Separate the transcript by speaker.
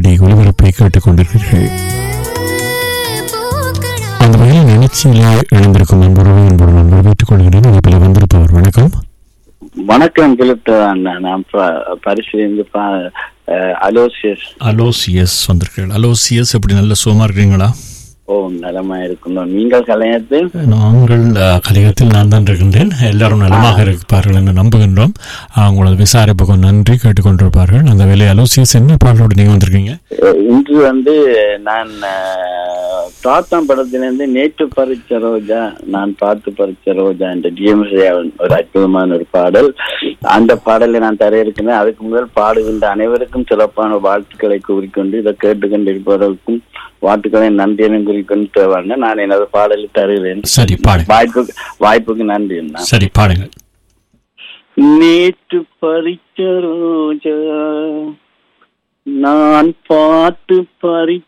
Speaker 1: வானொலி ஒலிபரப்பை கேட்டுக்கொண்டிருக்கிறீர்கள் அந்த வகையில் நிகழ்ச்சியிலே இணைந்திருக்கும் நண்பரோடு என்பது நண்பர் வீட்டுக் கொள்கிறேன் இதில் வந்திருப்பவர் வணக்கம்
Speaker 2: வணக்கம் கிலிப்ட் அண்ணா நான் ப- பரிசுலேருந்து ப- அஹ், அலோசியஸ்
Speaker 1: அலோசியஸ் வந்திருக்கிறீர்கள் அலோசியஸ் எப்படி நல்ல சுகமா இருக்கிறீங்களா
Speaker 2: ஓ நலமா இருக்கணும் நீங்கள் கல்யாணத்தில்
Speaker 1: நாங்கள் அஹ், கலிகத்தில் நான் தான் இருக்கின்றேன் எல்லாரும் நலமாக இருப்பார்கள் என்று நம்புகின்றோம் அஹ், உங்களது விசாரிப்புக்கு நன்றி கேட்டுக்கொண்டிருப்பார்கள் அந்த வேலை அலோசியஸ் என்ன பாடலோடு நீங்கள் வந்திருக்கீங்க
Speaker 2: அஹ், இன்று வந்து நான் அஹ், பிரார்த்தம் படத்திலிருந்து நேற்று பறிச்ச ரோஜா நான் பார்த்து பறிச்ச ரோஜா என்ற டிஎம்சி ஒரு அற்புதமான ஒரு பாடல் அந்த பாடலை நான் தர இருக்கிறேன் அதுக்கு முதல் பாடுகின்ற அனைவருக்கும் சிறப்பான வாழ்த்துக்களை கூறிக்கொண்டு இதை கேட்டுக்கொண்டிருப்பவர்களுக்கும் வாழ்த்துக்களை நன்றியனும் கூறிக்கொண்டு தேவாங்க நான் எனது பாடலை தருகிறேன்
Speaker 1: சரி பாடுங்க
Speaker 2: வாய்ப்புக்கு வாய்ப்புக்கு நன்றி அண்ணா
Speaker 1: சரி பாடுங்கள்
Speaker 2: நேற்று பறிச்ச ரோஜா நான் பார்த்து பறிச்ச